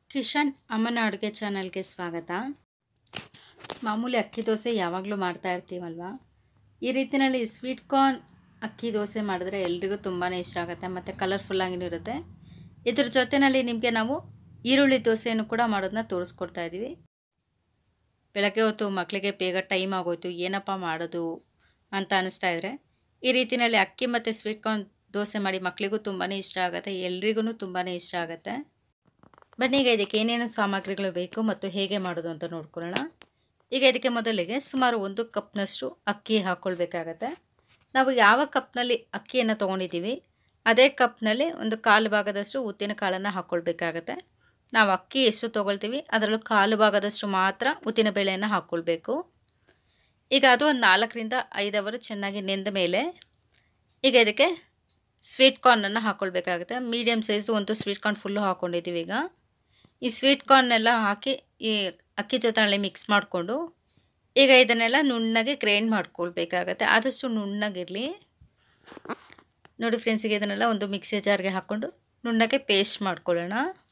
ಕಿಶನ್ ಅಮ್ಮನ ಅಡುಗೆ ಚಾನಲ್ಗೆ ಸ್ವಾಗತ ಮಾಮೂಲಿ ಅಕ್ಕಿ ದೋಸೆ ಯಾವಾಗಲೂ ಮಾಡ್ತಾ ಇರ್ತೀವಲ್ವ ಈ ರೀತಿಯಲ್ಲಿ ಸ್ವೀಟ್ ಕಾರ್ನ್ ಅಕ್ಕಿ ದೋಸೆ ಮಾಡಿದ್ರೆ ಎಲ್ರಿಗೂ ತುಂಬಾ ಇಷ್ಟ ಆಗುತ್ತೆ ಮತ್ತು ಕಲರ್ಫುಲ್ಲಾಗಿನೂ ಇರುತ್ತೆ ಇದ್ರ ಜೊತೆಯಲ್ಲಿ ನಿಮಗೆ ನಾವು ಈರುಳ್ಳಿ ದೋಸೆಯನ್ನು ಕೂಡ ಮಾಡೋದನ್ನ ತೋರಿಸ್ಕೊಡ್ತಾ ಇದ್ದೀವಿ ಬೆಳಗ್ಗೆ ಹೊತ್ತು ಮಕ್ಕಳಿಗೆ ಬೇಗ ಟೈಮ್ ಆಗೋಯ್ತು ಏನಪ್ಪ ಮಾಡೋದು ಅಂತ ಅನ್ನಿಸ್ತಾ ಇದ್ರೆ ಈ ರೀತಿಯಲ್ಲಿ ಅಕ್ಕಿ ಮತ್ತು ಸ್ವೀಟ್ ಕಾರ್ನ್ ದೋಸೆ ಮಾಡಿ ಮಕ್ಕಳಿಗೂ ತುಂಬಾ ಇಷ್ಟ ಆಗುತ್ತೆ ಎಲ್ರಿಗೂ ತುಂಬಾ ಇಷ್ಟ ಆಗುತ್ತೆ ಬನ್ನಿ ಈಗ ಇದಕ್ಕೆ ಏನೇನು ಸಾಮಗ್ರಿಗಳು ಬೇಕು ಮತ್ತು ಹೇಗೆ ಮಾಡೋದು ಅಂತ ನೋಡ್ಕೊಳ್ಳೋಣ ಈಗ ಇದಕ್ಕೆ ಮೊದಲಿಗೆ ಸುಮಾರು ಒಂದು ಕಪ್ನಷ್ಟು ಅಕ್ಕಿ ಹಾಕ್ಕೊಳ್ಬೇಕಾಗತ್ತೆ ನಾವು ಯಾವ ಕಪ್ನಲ್ಲಿ ಅಕ್ಕಿಯನ್ನು ತೊಗೊಂಡಿದ್ದೀವಿ ಅದೇ ಕಪ್ನಲ್ಲಿ ಒಂದು ಕಾಲು ಭಾಗದಷ್ಟು ಉದ್ದಿನ ಕಾಳನ್ನು ಹಾಕ್ಕೊಳ್ಬೇಕಾಗತ್ತೆ ನಾವು ಅಕ್ಕಿ ಎಷ್ಟು ತೊಗೊಳ್ತೀವಿ ಅದರಲ್ಲೂ ಕಾಲು ಭಾಗದಷ್ಟು ಮಾತ್ರ ಉದ್ದಿನ ಬೇಳೆಯನ್ನು ಹಾಕ್ಕೊಳ್ಬೇಕು ಈಗ ಅದು ಒಂದು ನಾಲ್ಕರಿಂದ ಐದು ಅವರು ಚೆನ್ನಾಗಿ ನೆಂದ ಮೇಲೆ ಈಗ ಇದಕ್ಕೆ ಸ್ವೀಟ್ ಕಾರ್ನನ್ನು ಹಾಕ್ಕೊಳ್ಬೇಕಾಗುತ್ತೆ ಮೀಡಿಯಮ್ ಸೈಜ್ದು ಒಂದು ಸ್ವೀಟ್ ಕಾರ್ನ್ ಫುಲ್ಲು ಹಾಕ್ಕೊಂಡಿದ್ದೀವಿ ಈಗ ಈ ಸ್ವೀಟ್ ಕಾರ್ನೆಲ್ಲ ಹಾಕಿ ಈ ಅಕ್ಕಿ ಜೊತೆನಲ್ಲಿ ಮಿಕ್ಸ್ ಮಾಡಿಕೊಂಡು ಈಗ ಇದನ್ನೆಲ್ಲ ನುಣ್ಣಗೆ ಗ್ರೈಂಡ್ ಮಾಡ್ಕೊಳ್ಬೇಕಾಗತ್ತೆ ಆದಷ್ಟು ನುಣ್ಣಗಿರಲಿ ನೋಡಿ ಫ್ರೆಂಡ್ಸಿಗೆ ಇದನ್ನೆಲ್ಲ ಒಂದು ಮಿಕ್ಸಿ ಜಾರ್ಗೆ ಹಾಕ್ಕೊಂಡು ನುಣ್ಣಗೆ ಪೇಸ್ಟ್ ಮಾಡ್ಕೊಳ್ಳೋಣ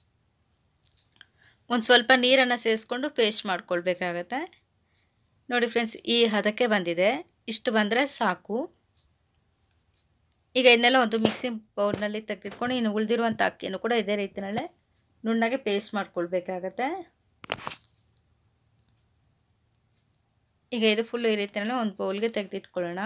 ಒಂದು ಸ್ವಲ್ಪ ನೀರನ್ನು ಸೇರಿಸ್ಕೊಂಡು ಪೇಸ್ಟ್ ಮಾಡ್ಕೊಳ್ಬೇಕಾಗತ್ತೆ ನೋಡಿ ಫ್ರೆಂಡ್ಸ್ ಈ ಹದಕ್ಕೆ ಬಂದಿದೆ ಇಷ್ಟು ಬಂದರೆ ಸಾಕು ಈಗ ಇದನ್ನೆಲ್ಲ ಒಂದು ಮಿಕ್ಸಿ ಬೌಲ್ನಲ್ಲಿ ತೆಗೆದಿಟ್ಕೊಂಡು ಇನ್ನು ಉಳಿದಿರುವಂಥ ಅಕ್ಕಿಯನ್ನು ಕೂಡ ಇದೇ ರೀತಿಯಲ್ಲೇ ನುಣ್ಣಗೆ ಪೇಸ್ಟ್ ಮಾಡ್ಕೊಳ್ಬೇಕಾಗತ್ತೆ ಈಗ ಇದು ಫುಲ್ಲು ಈ ರೀತಿಯಲ್ಲೇ ಒಂದು ಬೌಲ್ಗೆ ತೆಗೆದಿಟ್ಕೊಳ್ಳೋಣ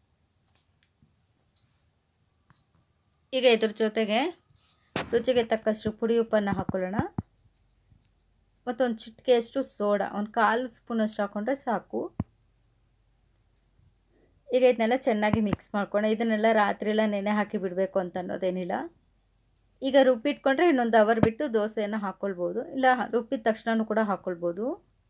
ಈಗ ಇದ್ರ ಜೊತೆಗೆ ರುಚಿಗೆ ತಕ್ಕಷ್ಟು ಪುಡಿ ಉಪ್ಪನ್ನು ಹಾಕ್ಕೊಳ್ಳೋಣ ಮತ್ತು ಒಂದು ಚಿಟಿಕೆಯಷ್ಟು ಸೋಡಾ ಒಂದು ಕಾಲು ಸ್ಪೂನಷ್ಟು ಹಾಕ್ಕೊಂಡ್ರೆ ಸಾಕು ಈಗ ಇದನ್ನೆಲ್ಲ ಚೆನ್ನಾಗಿ ಮಿಕ್ಸ್ ಮಾಡ್ಕೊಂಡು ಇದನ್ನೆಲ್ಲ ರಾತ್ರಿ ಎಲ್ಲ ನೆನೆ ಹಾಕಿ ಬಿಡಬೇಕು ಅಂತ ಅನ್ನೋದೇನಿಲ್ಲ ಈಗ ರುಬ್ಬಿಟ್ಕೊಂಡ್ರೆ ಇನ್ನೊಂದು ಅವರ್ ಬಿಟ್ಟು ದೋಸೆಯನ್ನು ಹಾಕ್ಕೊಳ್ಬೋದು ಇಲ್ಲ ರುಬ್ಬಿದ ತಕ್ಷಣವೂ ಕೂಡ ಹಾಕ್ಕೊಳ್ಬೋದು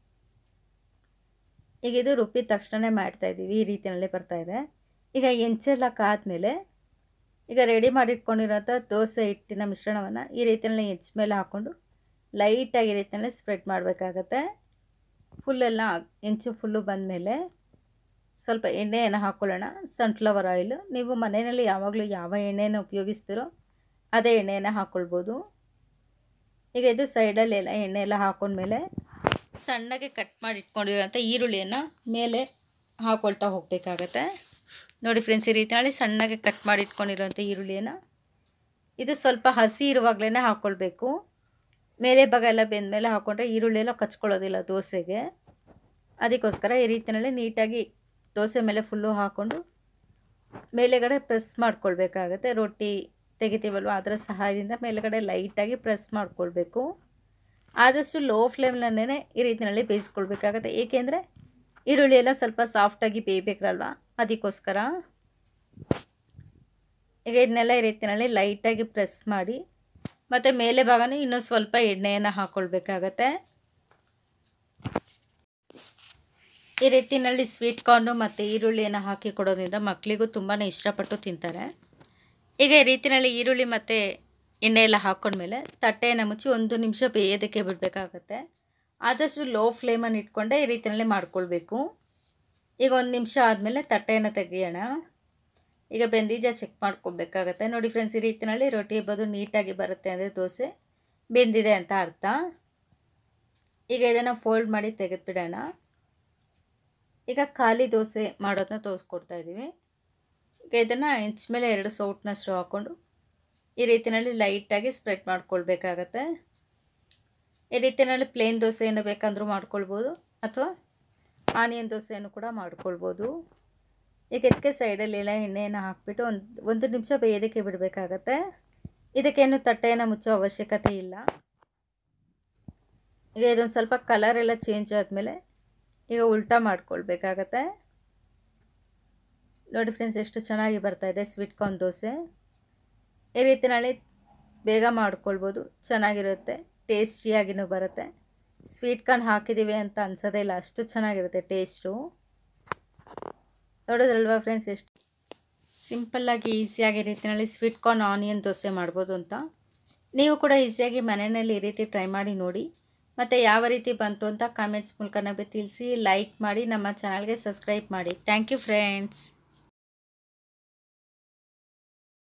ಈಗ ಇದು ರುಬ್ಬಿದ ತಕ್ಷಣವೇ ಮಾಡ್ತಾಯಿದ್ದೀವಿ ಈ ರೀತಿಯಲ್ಲೇ ಬರ್ತಾಯಿದೆ ಈಗ ಎಂಚೆಲ್ಲ ಕಾದ್ಮೇಲೆ ಈಗ ರೆಡಿ ಮಾಡಿಟ್ಕೊಂಡಿರೋಂಥ ದೋಸೆ ಹಿಟ್ಟಿನ ಮಿಶ್ರಣವನ್ನು ಈ ರೀತಿಯಲ್ಲಿ ಹೆಂಚ ಮೇಲೆ ಹಾಕ್ಕೊಂಡು ಲೈಟಾಗಿ ಈ ರೀತಿಯಲ್ಲೇ ಸ್ಪ್ರೆಡ್ ಮಾಡಬೇಕಾಗತ್ತೆ ಫುಲ್ಲೆಲ್ಲ ಹೆಂಚು ಫುಲ್ಲು ಬಂದಮೇಲೆ ಸ್ವಲ್ಪ ಎಣ್ಣೆಯನ್ನು ಹಾಕ್ಕೊಳ್ಳೋಣ ಸನ್ಫ್ಲವರ್ ಆಯಿಲು ನೀವು ಮನೆಯಲ್ಲಿ ಯಾವಾಗಲೂ ಯಾವ ಎಣ್ಣೆಯನ್ನು ಉಪಯೋಗಿಸ್ತೀರೋ ಅದೇ ಎಣ್ಣೆಯನ್ನು ಹಾಕ್ಕೊಳ್ಬೋದು ಈಗ ಇದು ಸೈಡಲ್ಲಿ ಎಲ್ಲ ಎಣ್ಣೆ ಎಲ್ಲ ಹಾಕ್ಕೊಂಡ್ಮೇಲೆ ಸಣ್ಣಗೆ ಕಟ್ ಮಾಡಿ ಇಟ್ಕೊಂಡಿರೋಂಥ ಈರುಳ್ಳಿಯನ್ನು ಮೇಲೆ ಹಾಕ್ಕೊಳ್ತಾ ಹೋಗಬೇಕಾಗತ್ತೆ ನೋಡಿ ಫ್ರೆಂಡ್ಸ್ ಈ ರೀತಿಯಲ್ಲಿ ಸಣ್ಣಗೆ ಕಟ್ ಮಾಡಿ ಇಟ್ಕೊಂಡಿರೋಂಥ ಈರುಳ್ಳಿಯನ್ನು ಇದು ಸ್ವಲ್ಪ ಹಸಿ ಇರುವಾಗಲೇ ಹಾಕ್ಕೊಳ್ಬೇಕು ಮೇಲೆ ಭಾಗ ಎಲ್ಲ ಬೆಂದಮೇಲೆ ಹಾಕ್ಕೊಂಡ್ರೆ ಈರುಳ್ಳಿ ಎಲ್ಲ ಕಚ್ಕೊಳ್ಳೋದಿಲ್ಲ ದೋಸೆಗೆ ಅದಕ್ಕೋಸ್ಕರ ಈ ರೀತಿಯಲ್ಲಿ ನೀಟಾಗಿ ದೋಸೆ ಮೇಲೆ ಫುಲ್ಲು ಹಾಕ್ಕೊಂಡು ಮೇಲೆಗಡೆ ಪ್ರೆಸ್ ಮಾಡ್ಕೊಳ್ಬೇಕಾಗತ್ತೆ ರೊಟ್ಟಿ ತೆಗಿತೀವಲ್ವ ಅದರ ಸಹಾಯದಿಂದ ಮೇಲುಗಡೆ ಲೈಟಾಗಿ ಪ್ರೆಸ್ ಮಾಡ್ಕೊಳ್ಬೇಕು ಆದಷ್ಟು ಲೋ ಫ್ಲೇಮ್ನಲ್ಲೇ ಈ ರೀತಿಯಲ್ಲಿ ಬೇಯಿಸ್ಕೊಳ್ಬೇಕಾಗತ್ತೆ ಏಕೆಂದರೆ ಈರುಳ್ಳಿ ಎಲ್ಲ ಸ್ವಲ್ಪ ಸಾಫ್ಟಾಗಿ ಬೇಯಬೇಕಲ್ವ ಅದಕ್ಕೋಸ್ಕರ ಈಗ ಇದನ್ನೆಲ್ಲ ಈ ರೀತಿಯಲ್ಲಿ ಲೈಟಾಗಿ ಪ್ರೆಸ್ ಮಾಡಿ ಮತ್ತು ಮೇಲೆ ಭಾಗನೂ ಇನ್ನೂ ಸ್ವಲ್ಪ ಎಣ್ಣೆಯನ್ನು ಹಾಕ್ಕೊಳ್ಬೇಕಾಗತ್ತೆ ಈ ರೀತಿಯಲ್ಲಿ ಸ್ವೀಟ್ ಕಾರ್ನು ಮತ್ತು ಈರುಳ್ಳಿಯನ್ನು ಹಾಕಿ ಕೊಡೋದ್ರಿಂದ ಮಕ್ಕಳಿಗೂ ತುಂಬಾ ಇಷ್ಟಪಟ್ಟು ತಿಂತಾರೆ ಈಗ ಈ ರೀತಿಯಲ್ಲಿ ಈರುಳ್ಳಿ ಮತ್ತು ಎಣ್ಣೆ ಎಲ್ಲ ಹಾಕ್ಕೊಂಡ್ಮೇಲೆ ತಟ್ಟೆಯನ್ನು ಮುಚ್ಚಿ ಒಂದು ನಿಮಿಷ ಬೇಯೋದಕ್ಕೆ ಬಿಡಬೇಕಾಗತ್ತೆ ಆದಷ್ಟು ಲೋ ಫ್ಲೇಮನ್ನು ಇಟ್ಕೊಂಡೆ ಈ ರೀತಿಯಲ್ಲಿ ಮಾಡ್ಕೊಳ್ಬೇಕು ಈಗ ಒಂದು ನಿಮಿಷ ಆದಮೇಲೆ ತಟ್ಟೆಯನ್ನು ತೆಗಿಯೋಣ ಈಗ ಬೆಂದಿದ್ಯಾ ಚೆಕ್ ಮಾಡ್ಕೊಳ್ಬೇಕಾಗತ್ತೆ ನೋಡಿ ಫ್ರೆಂಡ್ಸ್ ಈ ರೀತಿಯಲ್ಲಿ ರೊಟ್ಟಿ ಬದು ನೀಟಾಗಿ ಬರುತ್ತೆ ಅಂದರೆ ದೋಸೆ ಬೆಂದಿದೆ ಅಂತ ಅರ್ಥ ಈಗ ಇದನ್ನು ಫೋಲ್ಡ್ ಮಾಡಿ ತೆಗೆದುಬಿಡೋಣ ಈಗ ಖಾಲಿ ದೋಸೆ ಮಾಡೋದನ್ನ ತೋರಿಸ್ಕೊಡ್ತಾ ಇದ್ದೀವಿ ಈಗ ಇದನ್ನು ಹೆಂಚ ಮೇಲೆ ಎರಡು ಸೌಟ್ನಷ್ಟು ಹಾಕ್ಕೊಂಡು ಈ ರೀತಿಯಲ್ಲಿ ಲೈಟಾಗಿ ಸ್ಪ್ರೆಡ್ ಮಾಡ್ಕೊಳ್ಬೇಕಾಗತ್ತೆ ಈ ರೀತಿಯಲ್ಲಿ ಪ್ಲೇನ್ ದೋಸೆಯನ್ನು ಬೇಕಂದ್ರೂ ಮಾಡ್ಕೊಳ್ಬೋದು ಅಥವಾ ಆನಿಯನ್ ದೋಸೆಯನ್ನು ಕೂಡ ಮಾಡ್ಕೊಳ್ಬೋದು ಈಗ ಇದಕ್ಕೆ ಸೈಡಲ್ಲಿ ಎಲ್ಲ ಎಣ್ಣೆಯನ್ನು ಹಾಕಿಬಿಟ್ಟು ಒಂದು ಒಂದು ನಿಮಿಷ ಬೇಯೋದಕ್ಕೆ ಬಿಡಬೇಕಾಗತ್ತೆ ಇದಕ್ಕೇನು ತಟ್ಟೆಯನ್ನು ಮುಚ್ಚೋ ಅವಶ್ಯಕತೆ ಇಲ್ಲ ಈಗ ಇದೊಂದು ಸ್ವಲ್ಪ ಕಲರ್ ಎಲ್ಲ ಚೇಂಜ್ ಆದಮೇಲೆ ಈಗ ಉಲ್ಟಾ ಮಾಡ್ಕೊಳ್ಬೇಕಾಗತ್ತೆ ನೋಡಿ ಫ್ರೆಂಡ್ಸ್ ಎಷ್ಟು ಚೆನ್ನಾಗಿ ಬರ್ತಾಯಿದೆ ಸ್ವೀಟ್ ಕಾರ್ನ್ ದೋಸೆ ಈ ರೀತಿಯಲ್ಲಿ ಬೇಗ ಮಾಡ್ಕೊಳ್ಬೋದು ಚೆನ್ನಾಗಿರುತ್ತೆ ಟೇಸ್ಟಿಯಾಗಿನೂ ಬರುತ್ತೆ ಸ್ವೀಟ್ ಕಾರ್ನ್ ಹಾಕಿದ್ದೀವಿ ಅಂತ ಅನ್ಸೋದೇ ಇಲ್ಲ ಅಷ್ಟು ಚೆನ್ನಾಗಿರುತ್ತೆ ಟೇಸ್ಟು ನೋಡೋದ್ರಲ್ವಾ ಫ್ರೆಂಡ್ಸ್ ಎಷ್ಟು ಸಿಂಪಲ್ಲಾಗಿ ಈಸಿಯಾಗಿ ರೀತಿಯಲ್ಲಿ ಸ್ವೀಟ್ ಕಾರ್ನ್ ಆನಿಯನ್ ದೋಸೆ ಮಾಡ್ಬೋದು ಅಂತ ನೀವು ಕೂಡ ಈಸಿಯಾಗಿ ಮನೆಯಲ್ಲಿ ಈ ರೀತಿ ಟ್ರೈ ಮಾಡಿ ನೋಡಿ ಮತ್ತು ಯಾವ ರೀತಿ ಬಂತು ಅಂತ ಕಾಮೆಂಟ್ಸ್ ಮೂಲಕ ನಮಗೆ ತಿಳಿಸಿ ಲೈಕ್ ಮಾಡಿ ನಮ್ಮ ಚಾನಲ್ಗೆ ಸಬ್ಸ್ಕ್ರೈಬ್ ಮಾಡಿ ಥ್ಯಾಂಕ್ ಯು ಫ್ರೆಂಡ್ಸ್